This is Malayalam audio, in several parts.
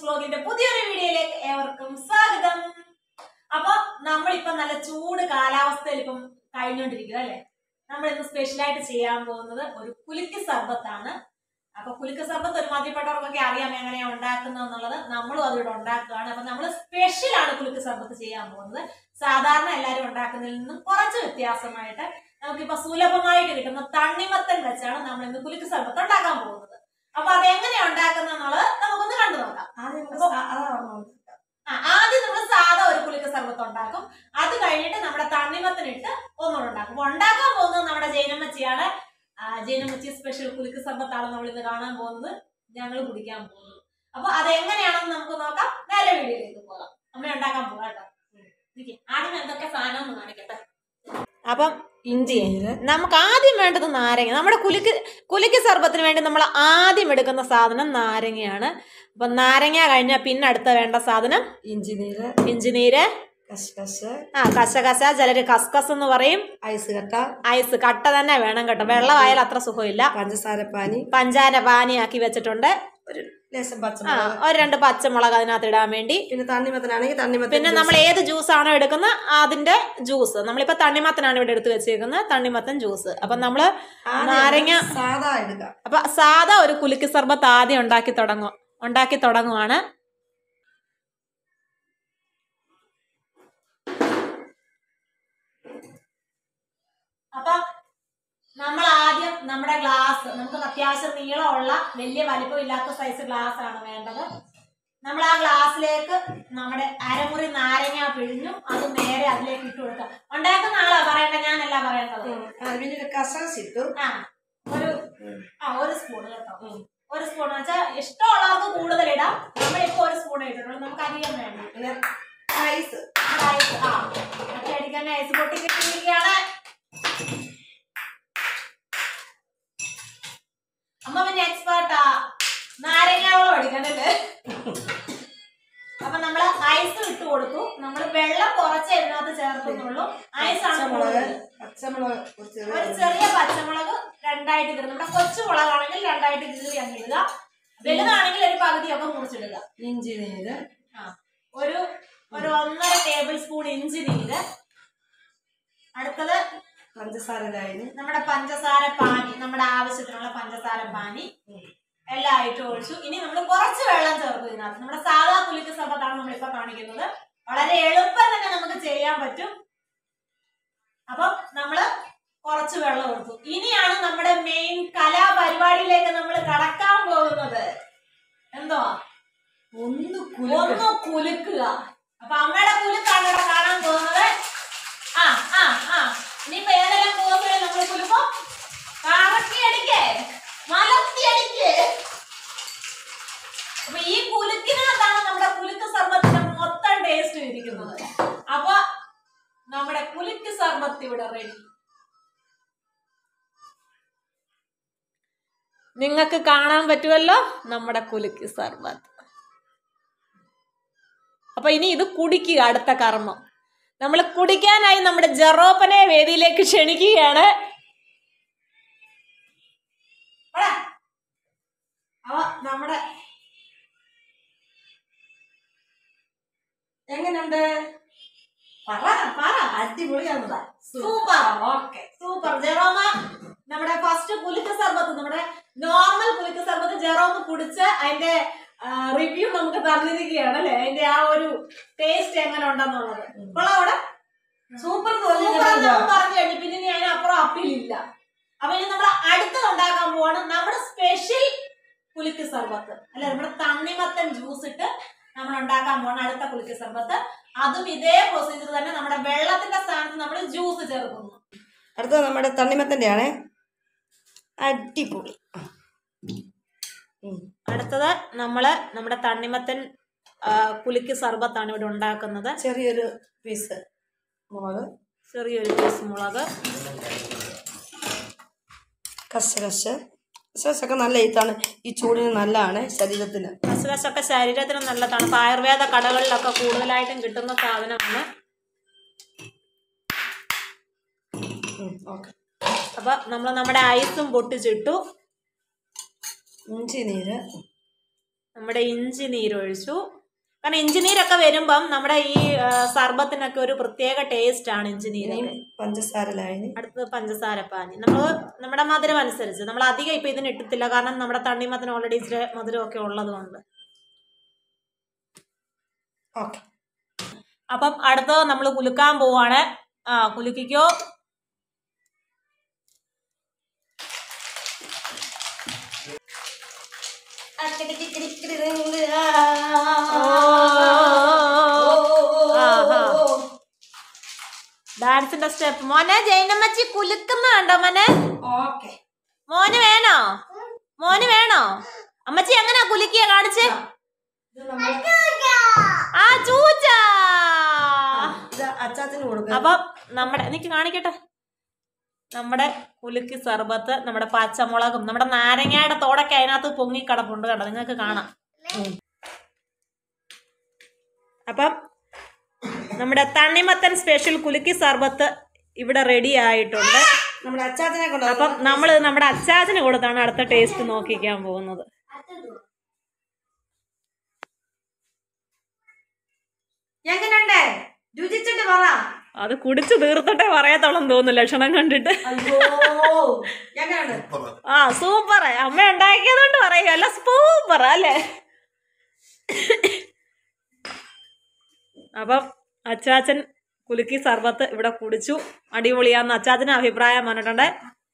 വ്ലോഗിന്റെ പുതിയൊരു വീഡിയോയിലേക്ക് ഏവർക്കും സ്വാഗതം അപ്പൊ നമ്മളിപ്പൊ നല്ല ചൂട് കാലാവസ്ഥയിൽ ഇപ്പം കഴിഞ്ഞുകൊണ്ടിരിക്കുക അല്ലെ നമ്മൾ ഇന്ന് സ്പെഷ്യലായിട്ട് ചെയ്യാൻ പോകുന്നത് ഒരു കുലുക്കി സർബത്താണ് അപ്പൊ കുലുക്ക് സർബത്ത് ഒരു മദ്യപ്പെട്ടവർക്കൊക്കെ അറിയാം എങ്ങനെയാ ഉണ്ടാക്കുന്നത് എന്നുള്ളത് നമ്മളും അതിവിടെ ഉണ്ടാക്കുകയാണ് അപ്പൊ നമ്മൾ സ്പെഷ്യലാണ് കുലുക്ക് സർബത്ത് ചെയ്യാൻ പോകുന്നത് സാധാരണ എല്ലാവരും ഉണ്ടാക്കുന്നതിൽ നിന്നും കുറച്ച് വ്യത്യാസമായിട്ട് നമുക്കിപ്പോ സുലഭമായിട്ട് കിട്ടുന്ന തണ്ണിമത്തൻ വെച്ചാണ് നമ്മൾ ഇന്ന് കുലുക്ക് സർബത്ത് ഉണ്ടാക്കാൻ പോകുന്നത് അപ്പൊ അത് എങ്ങനെയാ ഉണ്ടാക്കുന്നത് എന്നുള്ളത് നമുക്കൊന്ന് കണ്ടു നോക്കാം ആദ്യം നമുക്ക് സാ- അതാ പറഞ്ഞത്. ആ, ആദ്യം നമ്മൾ സാധാ ഒരു കുലുക്ക് സർബത്ത് ഉണ്ടാക്കും അത് കഴിഞ്ഞിട്ട് നമ്മുടെ തണ്ണിമത്തനിട്ട് ഒന്നുകൂടെ ഉണ്ടാക്കും അപ്പൊ ഉണ്ടാക്കാൻ പോകുന്നത് നമ്മുടെ ജൈനമ്മച്ചിയാണ് ആ, ജൈനമ്മച്ചി സ്പെഷ്യൽ കുലുക്ക് സർബത്താണ് നമ്മൾ ഇന്ന് കാണാൻ പോകുന്നത് ഞങ്ങൾ കുടിക്കാൻ പോകുന്നത് അപ്പൊ അത് എങ്ങനെയാണെന്ന് നമുക്ക് നോക്കാം നേരെ വീഡിയോയിലേക്ക് പോകാം അമ്മ ഉണ്ടാക്കാൻ പോകാം കേട്ടോ നിക്ക്. ആദ്യം എന്തൊക്കെ സാധനം ഒന്ന് കാണിക്കട്ടെ അപ്പം ഇഞ്ചി നമുക്ക് ആദ്യം വേണ്ടത് നാരങ്ങ നമ്മുടെ കുലുക്ക് കുലുക്ക് സർബത്തിന് വേണ്ടി നമ്മൾ ആദ്യം എടുക്കുന്ന സാധനം നാരങ്ങയാണ് അപ്പം നാരങ്ങ കഴിഞ്ഞാൽ പിന്നെ അടുത്ത വേണ്ട സാധനം ഇഞ്ചി നീര് ഇഞ്ചിനീര് കശകശ ആ കശകശ ചിലര് കസ്കസ് എന്ന് പറയും ഐസ് കട്ട ഐസ് കട്ട തന്നെ വേണം കേട്ടോ വെള്ളമായാൽ അത്ര സുഖമില്ല പഞ്ചസാര പാനി പഞ്ചാര പാനിയാക്കി വെച്ചിട്ടുണ്ട് ഒരു ലേശം ആ പച്ചമുളക് ഒരു രണ്ട് പച്ചമുളക് അതിനകത്ത് ഇടാൻ വേണ്ടി പിന്നെ തണ്ണിമത്തനാണെങ്കിൽ തണ്ണിമത്തൻ പിന്നെ നമ്മൾ ഏത് ജ്യൂസ് ആണോ എടുക്കുന്നത് അതിന്റെ ജ്യൂസ് നമ്മളിപ്പോ തണ്ണിമത്തനാണ് ഇവിടെ എടുത്ത് വെച്ചേക്കുന്നത് തണ്ണിമത്തൻ ജ്യൂസ് അപ്പൊ നമ്മള് ആദ്യം നാരങ്ങ സാധാ എടുക്കാം അപ്പൊ സാധാ ഒരു കുലുക്കി സർബത്ത് ആദ്യം ഉണ്ടാക്കി തുടങ്ങും ഉണ്ടാക്കി തുടങ്ങുവാണ് അപ്പൊ നമ്മൾ ആദ്യം നമ്മുടെ ഗ്ലാസ് നമുക്ക് അത്യാവശ്യം നീളമുള്ള വലിയ വലിപ്പമില്ലാത്ത സൈസ് ഗ്ലാസ് ആണ് വേണ്ടത് നമ്മൾ ആ ഗ്ലാസ്സിലേക്ക് നമ്മുടെ അരമുറി നാരങ്ങ പിഴിഞ്ഞു അത് നേരെ അതിലേക്ക് ഇട്ട് കൊടുക്കാം ഉണ്ടാക്കുന്ന ആളാ പറയണ്ട ഞാനല്ല പറയേണ്ടത് ആ, പിന്നെ ഒരു കസകസ് ഇട്ടു ആ ഒരു ആ ഒരു സ്പൂൺ കേട്ടോ ഒരു സ്പൂൺ വെച്ചാൽ ഇഷ്ടമുള്ളവർക്ക് കൂടുതൽ ഇടാം നമ്മളിപ്പോ ഒരു സ്പൂൺ ഇട്ടിട്ടുള്ളൂ നമുക്ക് അധികം വേണ്ട പിന്നെ ഐസ് നമ്മുടെ ഐസ് ആ അടിക്കാൻ ഐസ് പൊട്ടി കിട്ടിയിരിക്കുകയാണ് അമ്മ പിന്നെ എക്സ്പേർട്ടാ നാരങ്ങാവളം അടിക്കണ്ടല്ലേ അപ്പൊ നമ്മള് ഐസ് ഇട്ട് കൊടുത്തു നമ്മൾ വെള്ളം കുറച്ച് ഇതിനകത്ത് ചേർക്കുന്നുള്ളൂ ഐസ് ആണ് പച്ചമുളക് കൂടുതൽ പച്ചമുളക് ഒരു ചെറിയ ഒരു ചെറിയ പച്ചമുളക് രണ്ടായിട്ട് കീറി നമ്മുടെ കൊച്ചു മുളകാണെങ്കിൽ രണ്ടായിട്ട് കീറി അങ്ങ് ഇടുക വലുതാണെങ്കിൽ ഒരു പകുതിയൊക്കെ മുറിച്ചിടുക ഇഞ്ചി നീര് ആ ഒരു ഒരു ഒന്നര ടേബിൾ സ്പൂൺ ഇഞ്ചി നീര് അടുത്തത് പഞ്ചസാര ലായനി നമ്മുടെ പഞ്ചസാര പാനി നമ്മുടെ ആവശ്യത്തിനുള്ള പഞ്ചസാര പാനി എല്ലാം ആയിട്ട് ഒഴിച്ചു ഇനി നമ്മൾ കുറച്ച് വെള്ളം ചേർക്കും ഇതിനകത്ത് നമ്മുടെ സാധാ കുലിക്ക് സർബത്താണ് നമ്മളിപ്പോ കാണിക്കുന്നത് വളരെ എളുപ്പം തന്നെ നമുക്ക് ചെയ്യാൻ പറ്റും അപ്പം നമ്മള് കുറച്ച് വെള്ളം എടുത്തു ഇനിയാണ് നമ്മുടെ മെയിൻ കലാപരിപാടിയിലേക്ക് നമ്മൾ കടക്കാൻ പോകുന്നത് എന്തോ ഒന്ന് കുലുക്ക് ഒന്ന് കുലുക്കുക അപ്പൊ അമ്മയുടെ കുലുക്കാണ് ഇവിടെ കാണാൻ പോകുന്നത് ആ ആ ആ ഇനിയിപ്പോ ഏതെല്ലാം പോകുമ്പോഴേ നമ്മൾ കുലുക്കും കറക്കി അടിക്കേ മലർത്തി അടിക്കേ അപ്പൊ ഈ കുലുക്കിനകത്താണ് നമ്മുടെ കുലുക്ക് സർബത്തിന്റെ മൊത്തം ടേസ്റ്റ് ഇരിക്കുന്നത് അപ്പൊ നമ്മുടെ കുലുക്ക് സർബത്ത് ഇവിടെ റെഡി നിങ്ങൾക്ക് കാണാൻ പറ്റുമല്ലോ നമ്മുടെ കുലുക്ക് സർബത്ത് അപ്പൊ ഇനി ഇത് കുടിക്കുക അടുത്ത കർമ്മം നമ്മൾ കുടിക്കാനായി നമ്മുടെ ജെറോപ്പനെ വേദിയിലേക്ക് ക്ഷണിക്കുകയാണ് വാടാ. അവ നമ്മുടെ എങ്ങനെയുണ്ട് പറ പറ അടിപൊളിയാണതാ സൂപ്പർ ഓക്കെ സൂപ്പർ ജെറോമ നമ്മുടെ ഫസ്റ്റ് കുലുക്ക് സർബത്ത് നമ്മുടെ നോർമൽ കുലുക്ക് സർബത്ത് ജെറോമ കുടിച്ച് അതിന്റെ റിവ്യൂ നമുക്ക് തന്നിരിക്കുകയാണ് അല്ലെ അതിന്റെ ആ ഒരു ടേസ്റ്റ് എങ്ങനെ ഉണ്ടെന്നുള്ളത് കൊള്ളാം അവിടെ സൂപ്പർ സൂപ്പർ എന്ന് നമ്മൾ പറഞ്ഞു കഴിഞ്ഞു പിന്നെ ഇനി അതിനപ്പുറം അപ്പീലില്ല അപ്പൊ ഇനി നമ്മൾ അടുത്തത് ഉണ്ടാക്കാൻ പോവാണ് നമ്മുടെ സ്പെഷ്യൽ കുലുക്ക് സർബത്ത് അല്ലെ നമ്മുടെ തണ്ണിമത്തൻ ജ്യൂസ് ഇട്ട് നമ്മൾ ഉണ്ടാക്കാൻ പോവാണ് അടുത്ത കുലുക്ക് സർബത്ത് അതും ഇതേ പ്രൊസീജിയർ തന്നെ നമ്മുടെ വെള്ളത്തിന്റെ സ്ഥാനത്ത് നമ്മൾ ജ്യൂസ് ചേർക്കുന്നു അടുത്തത് നമ്മുടെ തണ്ണിമത്തന്റെ ആണേ അടിപൊളി ഉം. അടുത്തത് നമ്മള് നമ്മുടെ തണ്ണിമത്തൻ ആ, കുലുക്ക് സർബത്താണ് ഇവിടെ ഉണ്ടാക്കുന്നത് ചെറിയൊരു പീസ് മുളക് ചെറിയൊരു പീസ് മുളക് കശകശ കശകശൊക്കെ നല്ല ഇതാണ് ഈ ചൂടിന് നല്ലതാണ് ശരീരത്തിന് കശകശൊക്കെ ശരീരത്തിന് നല്ലതാണ് ഇപ്പൊ ആയുർവേദ കടകളിലൊക്കെ കൂടുതലായിട്ടും കിട്ടുന്ന സാധനമാണ് ഓക്കെ അപ്പൊ നമ്മൾ നമ്മുടെ ഐസും പൊട്ടിച്ചിട്ടു ഇഞ്ചി നീര് നമ്മുടെ ഇഞ്ചി നീരൊഴിച്ചു കാരണം ഇഞ്ചി നീരൊക്കെ വരുമ്പം നമ്മുടെ ഈ ആ, സർബത്തിനൊക്കെ ഒരു പ്രത്യേക ടേസ്റ്റ് ആണ് ഇഞ്ചി നീര് ഇനിയും പഞ്ചസാര ലായനി അടുത്തത് പഞ്ചസാര പാനി നമ്മൾ നമ്മുടെ മധുരം അനുസരിച്ച് നമ്മൾ അധികം ഇപ്പം ഇതിന് ഇട്ടിട്ടില്ല കാരണം നമ്മുടെ തണ്ണിമത്തിന് ഓൾറെഡി ഇച്ചിരി മധുരമൊക്കെ ഉള്ളത് കൊണ്ട് ഓക്കെ അപ്പം അടുത്തത് നമ്മൾ കുലുക്കാൻ പോവാണ് ആ കുലുക്കിക്കോ ഡാൻസിന്റെ സ്റ്റെപ്പ് മോനെ ജൈനമ്മച്ചി കുലുക്കുന്ന കണ്ടോ മോനെ ഓക്കെ മോന് വേണോ മോന് വേണോ അമ്മച്ചി എങ്ങനാ കുലുക്കിയ കാണിച്ച് ഇത് നമ്മൾ ആ ചൂച്ച ഇത് അച്ചാച്ചന് കൊടുക്കുക അപ്പം നമ്മുടെ എനിക്ക് കാണിക്കട്ടെ നമ്മുടെ കുലുക്കി സർബത്ത് നമ്മുടെ പച്ചമുളകും നമ്മുടെ നാരങ്ങയുടെ തോടൊക്കെ അതിനകത്ത് പൊങ്ങി കിടപ്പുണ്ട് കണ്ടോ നിങ്ങൾക്ക് കാണാം അപ്പം നമ്മുടെ തണ്ണിമത്തൻ സ്പെഷ്യൽ കുലുക്കി സർബത്ത് ഇവിടെ റെഡി ആയിട്ടുണ്ട് നമ്മുടെ അച്ചാച്ചനെ കൊണ്ട് അപ്പം നമ്മൾ നമ്മുടെ അച്ചാച്ചന് കൊടുത്താണ് അടുത്ത ടേസ്റ്റ് നോക്കിക്കാൻ പോകുന്നത് എങ്ങനെയുണ്ട് രുചിച്ചിട്ട് പറ അത് കുടിച്ചു തീർത്തിട്ടേ പറയത്തോളം തോന്നുന്നു ലക്ഷണം കണ്ടിട്ട് അയ്യോ എങ്ങനെയുണ്ട് ആ സൂപ്പർ അമ്മ ഉണ്ടാക്കിയതുകൊണ്ട് പറയുകയല്ല സൂപ്പർ അല്ലേ അപ്പം അച്ചാച്ചൻ കുലുക്കി സർബത്ത് ഇവിടെ കുടിച്ചു അടിപൊളിയാന്ന് അച്ചാച്ചന് അഭിപ്രായം പറഞ്ഞിട്ടുണ്ട്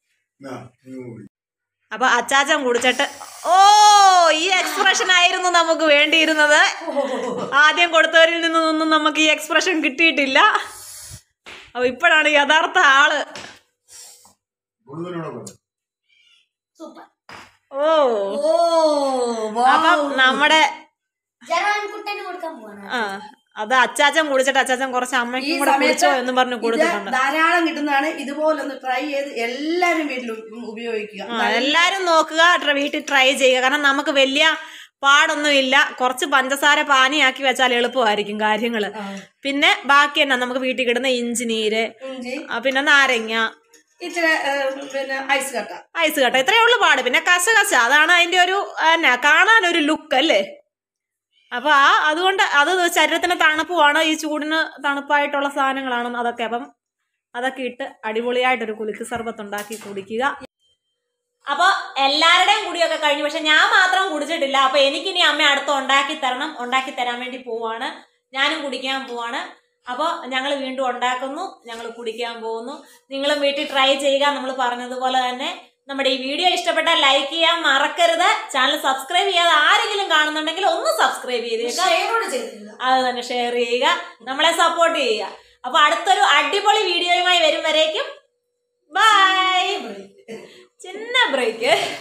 അപ്പൊ അച്ചാച്ചൻ കുടിച്ചിട്ട് ഓ ഈ എക്സ്പ്രഷൻ ആയിരുന്നു നമുക്ക് വേണ്ടിയിരുന്നത് ആദ്യം കൊടുത്തവരിൽ നിന്നൊന്നും നമുക്ക് ഈ എക്സ്പ്രഷൻ കിട്ടിയിട്ടില്ല അപ്പൊ ഇപ്പോഴാണ് യഥാർത്ഥ ആള് സൂപ്പർ ഓ ഓ അപ്പം നമ്മുടെ ജറാൻകുട്ടന് കൊടുക്കാൻ പോവാണ് ആ അത് അച്ചാച്ചൻ കുടിച്ചിട്ട് അച്ചാച്ചൻ കുറച്ച് ഈ അമ്മയ്ക്കും കൂടെ സമയത്ത് കുടിച്ചോ എന്ന് പറഞ്ഞ് ഇത് കൊടുത്തിട്ടുണ്ട് ധാരാളം കിട്ടുന്നതാണ് ഇതുപോലൊന്ന് ട്രൈ ചെയ്ത് എല്ലാരും വീട്ടിൽ ഉ- ഉപയോഗിക്കുക ആ, എല്ലാരും നോക്കുക ട്ര- വീട്ടിൽ ട്രൈ ചെയ്യുക കാരണം നമുക്ക് വലിയ പാടൊന്നും ഇല്ല കുറച്ച് പഞ്ചസാര പാനിയാക്കി വെച്ചാൽ എളുപ്പമായിരിക്കും കാര്യങ്ങൾ ആ. പിന്നെ ബാക്കി എന്നാ നമുക്ക് വീട്ടിൽ കിട്ടുന്ന ഇഞ്ചി നീര് ഇഞ്ചി ആ, പിന്നെ നാരങ്ങ ഇച്ചിരി ഏ, പിന്നെ ഐസ് കട്ട ഐസ് കട്ട ഇത്രയേ ഉള്ളൂ പാട് പിന്നെ കശ കശ അതാണ് അതിന്റെ ഒരു എന്നാ കാണാൻ ഒരു ലുക്ക് അല്ലേ അപ്പൊ ആ അതുകൊണ്ട് അത് ശരീരത്തിന് തണുപ്പുമാണ് ഈ ചൂടിന് തണുപ്പായിട്ടുള്ള സാധനങ്ങളാണ് അതൊക്കെ അപ്പം അതൊക്കെ ഇട്ട് അടിപൊളിയായിട്ടൊരു കുലുക്ക് സർബത്ത് ഉണ്ടാക്കി കുടിക്കുക അപ്പൊ എല്ലാവരുടെയും കുടിയൊക്കെ കഴിഞ്ഞു പക്ഷെ ഞാൻ മാത്രം കുടിച്ചിട്ടില്ല അപ്പൊ എനിക്കിനി അമ്മ അടുത്ത് ഉണ്ടാക്കി തരണം ഉണ്ടാക്കി തരാൻ വേണ്ടി പോവാണ് ഞാനും കുടിക്കാൻ പോവാണ് അപ്പോൾ ഞങ്ങൾ വീണ്ടും ഉണ്ടാക്കുന്നു ഞങ്ങൾ കുടിക്കാൻ പോകുന്നു നിങ്ങളും വീട്ടിൽ ട്രൈ ചെയ്യുക നമ്മൾ പറഞ്ഞതുപോലെ തന്നെ നമ്മുടെ ഈ വീഡിയോ ഇഷ്ടപ്പെട്ടാൽ ലൈക്ക് ചെയ്യാൻ മറക്കരുത് ചാനൽ സബ്സ്ക്രൈബ് ചെയ്യാതെ ആരെങ്കിലും കാണുന്നുണ്ടെങ്കിൽ ഒന്ന് സബ്സ്ക്രൈബ് ചെയ്തേക്കുക ഷെയറോട് ചെയ്തിട്ടില്ല അത് തന്നെ ഷെയർ ചെയ്യുക നമ്മളെ സപ്പോർട്ട് ചെയ്യുക അപ്പൊ അടുത്തൊരു അടിപൊളി വീഡിയോയുമായി വരും വരേക്കും ബൈ ചിന്ന ബ്രേക്ക്